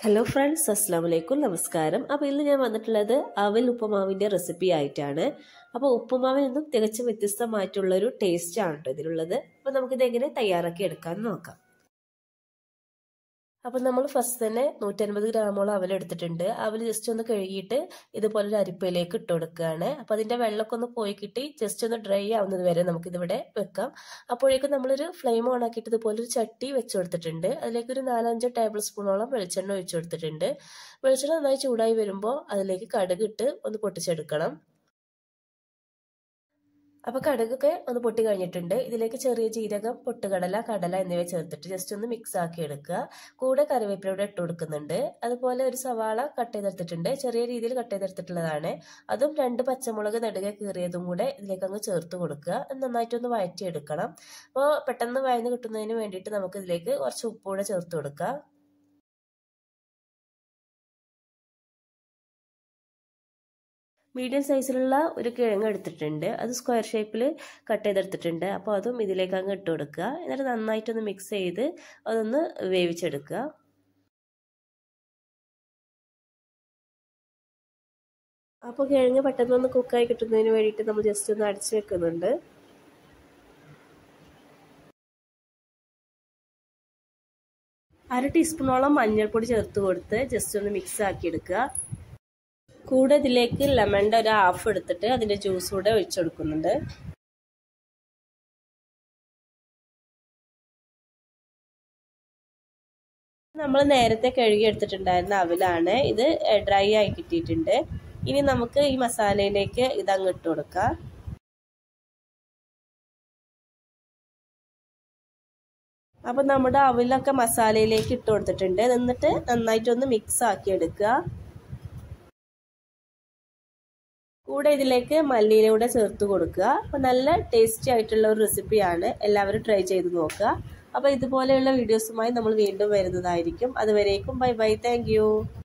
hello friends അസ്സാം വലൈക്കും നമസ്കാരം അപ്പോൾ ഇന്ന് ഞാൻ വന്നിട്ടുള്ളത് അവൽ ഉപ്പുമാവിൻ്റെ റെസിപ്പി ആയിട്ടാണ് അപ്പോൾ ഉപ്പുമാവിൽ നിന്നും തികച്ചും വ്യത്യസ്തമായിട്ടുള്ളൊരു ടേസ്റ്റാണ് കേട്ടോ ഇതിലുള്ളത് അപ്പോൾ നമുക്കിത് എങ്ങനെ തയ്യാറാക്കി എടുക്കാൻ നോക്കാം അപ്പോൾ നമ്മൾ ഫസ്റ്റ് തന്നെ നൂറ്റൻപത് ഗ്രാമോളം അവൽ എടുത്തിട്ടുണ്ട് അവൽ ജസ്റ്റ് ഒന്ന് കഴുകിയിട്ട് ഇതുപോലെ ഒരു അരിപ്പയിലേക്ക് ഇട്ട് കൊടുക്കുകയാണ് അപ്പോൾ അതിൻ്റെ വെള്ളമൊക്കെ ഒന്ന് പോയി കിട്ടി ജസ്റ്റ് ഒന്ന് ഡ്രൈ ആവുന്നത് വരെ നമുക്കിതിവിടെ വെക്കാം അപ്പോഴേക്കും നമ്മളൊരു ഫ്ലെയിം ഓൺ ആക്കിയിട്ട് ഇതുപോലെ ഒരു ചട്ടി വെച്ച് കൊടുത്തിട്ടുണ്ട് അതിലേക്ക് ഒരു നാലഞ്ച് ടേബിൾ സ്പൂണോളം വെളിച്ചെണ്ണ ഒഴിച്ചു കൊടുത്തിട്ടുണ്ട് വെളിച്ചെണ്ണ നന്നായി ചൂടായി വരുമ്പോൾ അതിലേക്ക് കടുകിട്ട് ഒന്ന് പൊട്ടിച്ചെടുക്കണം അപ്പോൾ കടുകൊക്കെ ഒന്ന് പൊട്ടി കഴിഞ്ഞിട്ടുണ്ട് ഇതിലേക്ക് ചെറിയ ജീരകം പൊട്ടുകടല കടല എന്നിവ ചേർത്തിട്ട് ജസ്റ്റ് ഒന്ന് മിക്സ് ആക്കി എടുക്കുക കൂടെ കറിവേപ്പിലൂടെ ഇട്ട് കൊടുക്കുന്നുണ്ട് അതുപോലെ ഒരു സവാള കട്ട് ചെയ്തെടുത്തിട്ടുണ്ട് ചെറിയ രീതിയിൽ കട്ട് ചെയ്തെടുത്തിട്ടുള്ളതാണ് അതും രണ്ട് പച്ചമുളക് നെടുകെ കീറിയതും കൂടെ ഇതിലേക്ക് അങ്ങ് ചേർത്ത് കൊടുക്കുക നന്നായിട്ടൊന്ന് വഴറ്റിയെടുക്കണം അപ്പോൾ പെട്ടെന്ന് വഴന്ന് കിട്ടുന്നതിന് വേണ്ടിയിട്ട് നമുക്ക് ഇതിലേക്ക് കുറച്ച് ഉപ്പൂടെ ചേർത്ത് കൊടുക്കാം മീഡിയം സൈസിലുള്ള ഒരു കിഴങ്ങ് എടുത്തിട്ടുണ്ട് അത് സ്ക്വയർ ഷേപ്പിൽ കട്ട് ചെയ്തെടുത്തിട്ടുണ്ട് അപ്പോൾ അതും ഇതിലേക്ക് അങ്ങ് ഇട്ട് കൊടുക്കുക എന്നിട്ട് നന്നായിട്ടൊന്ന് മിക്സ് ചെയ്ത് അതൊന്ന് വേവിച്ചെടുക്കുക അപ്പോൾ കിഴങ്ങ് പെട്ടെന്നൊന്ന് കുക്കായി കിട്ടുന്നതിന് വേണ്ടിയിട്ട് നമ്മൾ ജസ്റ്റ് ഒന്ന് അടച്ചു വെക്കുന്നുണ്ട് അര ടീസ്പൂണോളം മഞ്ഞൾപ്പൊടി ചേർത്ത് കൊടുത്ത് ജസ്റ്റ് ഒന്ന് മിക്സ് ആക്കി എടുക്കുക കൂടെ ഇതിലേക്ക് ലെമണിൻ്റെ ഒരു ഹാഫ് എടുത്തിട്ട് അതിൻ്റെ ജ്യൂസ് കൂടെ ഒഴിച്ചു കൊടുക്കുന്നുണ്ട് നമ്മൾ നേരത്തെ കഴുകി എടുത്തിട്ടുണ്ടായിരുന്ന അവിലാണ് ഇത് ഡ്രൈ ആയി കിട്ടിയിട്ടുണ്ട് ഇനി നമുക്ക് ഈ മസാലയിലേക്ക് ഇതങ്ങ് ഇട്ട് കൊടുക്കാം അപ്പം നമ്മുടെ അവിലൊക്കെ മസാലയിലേക്ക് ഇട്ട് കൊടുത്തിട്ടുണ്ട് എന്നിട്ട് നന്നായിട്ടൊന്ന് മിക്സ് ആക്കി എടുക്കുക കൂടെ ഇതിലേക്ക് മല്ലിയിലൂടെ ചേർത്ത് കൊടുക്കുക അപ്പോൾ നല്ല ടേസ്റ്റി ആയിട്ടുള്ള ഒരു റെസിപ്പിയാണ് എല്ലാവരും ട്രൈ ചെയ്ത് നോക്കുക അപ്പോൾ ഇതുപോലെയുള്ള വീഡിയോസുമായി നമ്മൾ വീണ്ടും വരുന്നതായിരിക്കും അതുവരേക്കും ബൈ ബൈ താങ്ക്